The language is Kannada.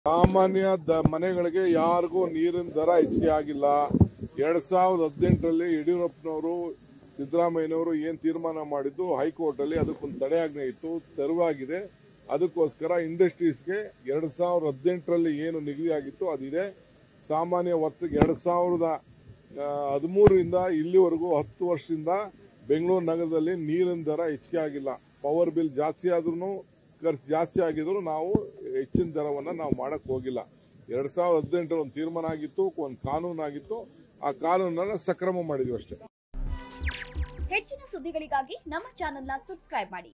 ಸಾಮಾನ್ಯ ದ ಮನೆಗಳಿಗೆ ಯಾರಿಗೂ ನೀರಿನ ದರ ಹೆಚ್ಚಿಗೆ ಆಗಿಲ್ಲ ಎರಡ್ ಸಾವಿರದ ಹದಿನೆಂಟರಲ್ಲಿ ಯಡಿಯೂರಪ್ಪನವರು ಸಿದ್ದರಾಮಯ್ಯನವರು ಏನ್ ತೀರ್ಮಾನ ಮಾಡಿದ್ದು ಹೈಕೋರ್ಟಲ್ಲಿ ಅದಕ್ಕೊಂದು ತಡೆಯಾಜ್ಞೆ ಇತ್ತು ತೆರವಾಗಿದೆ ಅದಕ್ಕೋಸ್ಕರ ಇಂಡಸ್ಟ್ರೀಸ್ಗೆ ಎರಡ್ ಸಾವಿರದ ಹದಿನೆಂಟರಲ್ಲಿ ಏನು ನಿಗದಿ ಆಗಿತ್ತು ಅದಿದೆ ಸಾಮಾನ್ಯ ಹೊತ್ತಿಗೆ ಎರಡ್ ಸಾವಿರದ ಆ, ಹದಿಮೂರರಿಂದ ಇಲ್ಲಿವರೆಗೂ ಹತ್ತು ವರ್ಷದಿಂದ ಬೆಂಗಳೂರು ನಗರದಲ್ಲಿ ನೀರಿನ ದರ ಹೆಚ್ಚಿಗೆ ಆಗಿಲ್ಲ ಪವರ್ ಬಿಲ್ ಜಾಸ್ತಿ ಆದ್ರೂ ಖರ್ಚು ಜಾಸ್ತಿ ಆಗಿದ್ರು ನಾವು ಹೆಚ್ಚಿನ ದರವನ್ನು ನಾವು ಮಾಡಕ್ ಹೋಗಿಲ್ಲ ಎರಡ್ ಸಾವಿರದ ಹದಿನೆಂಟರ ಒಂದು ತೀರ್ಮಾನ ಆಗಿತ್ತು ಒಂದು ಕಾನೂನು ಆಗಿತ್ತು ಆ ಕಾನೂನನ್ನ ಸಕ್ರಮ ಮಾಡಿದ್ವಿ ಅಷ್ಟೇ ಹೆಚ್ಚಿನ ಸುದ್ದಿಗಳಿಗಾಗಿ ನಮ್ಮ ಚಾನೆಲ್ನ ಸಬ್ಸ್ಕ್ರೈಬ್ ಮಾಡಿ